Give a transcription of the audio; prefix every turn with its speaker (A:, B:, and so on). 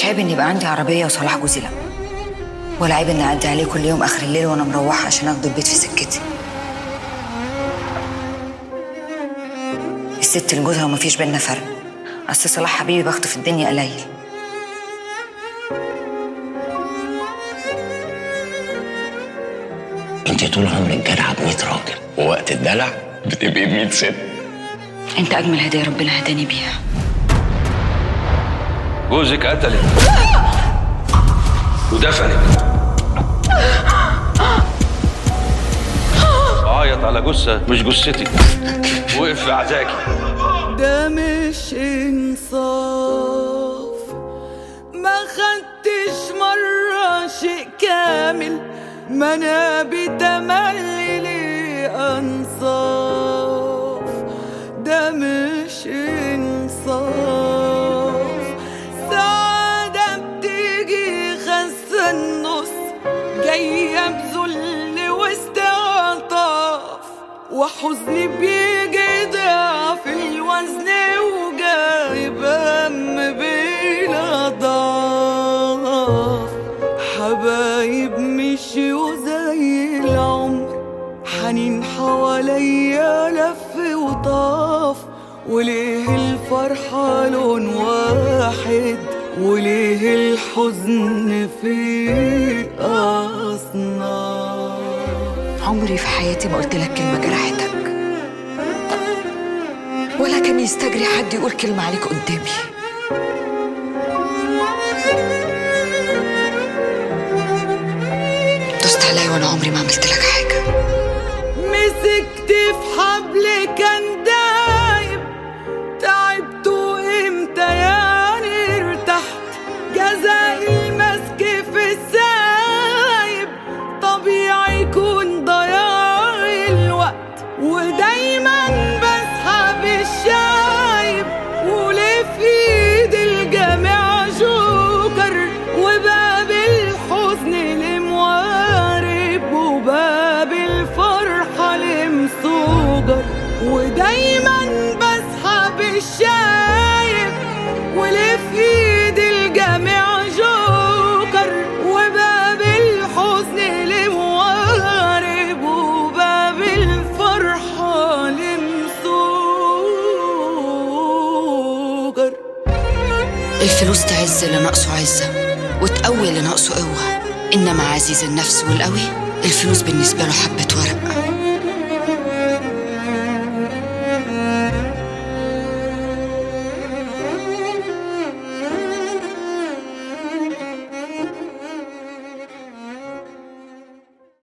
A: عيب ان يبقى عندي عربيه وصلاح جوزي لا ولا عيب ان اعدي عليه كل يوم اخر الليل وانا مروحه عشان اخده البيت في سكتي الست لجوزها ومفيش بينا فرق اصل صلاح حبيبي بخته في الدنيا قليل
B: انت طول عمرك جدعه ب 100 راجل ووقت الدلع بتبقي ب 100 ست
A: انت اجمل هديه ربنا هداني بيها
C: جوزك قتلك ودفنك عيط على جثة مش جثتي وقف في عزاكي
D: ده مش انصاف ما خدتش مرة شيء كامل ما انا بتملي لي انصاف ده مش انصاف سعادة بتيجي خسة النص جاية بذل واستعطاف وحزني بيجي ضعف الوزن وجايب هم بلا ضعف حبايب مشيوا زي العمر حنين حواليا لف وطاف وليه الفرحة لون واحد وليه الحزن في أصناف
A: عمري في حياتي ما قلت لك كلمه جرحتك ولا كان يستجري حد يقول كلمه عليك قدامي دوست عليا وانا عمري ما عملت لك حاجه
D: مسكت في حبل كان دايب تعبت وامتى يعني ارتحت جزاء المسك في السايب طبيعي يكون ضياع الوقت ودايما بسحب الشايب وليه في ايد الجميع جوكر وباب الحزن لموارب وباب الفرحة لمسوجر ودايما بسحب الشايب وليه في ايد الجميع جوكر وباب الحزن لموارب وباب الفرحة لمسوجر
A: الفلوس تعز اللي ناقصه عزة وتقوي اللي ناقصه قوة إنما عزيز النفس والقوي الفلوس بالنسبة له حبة ورق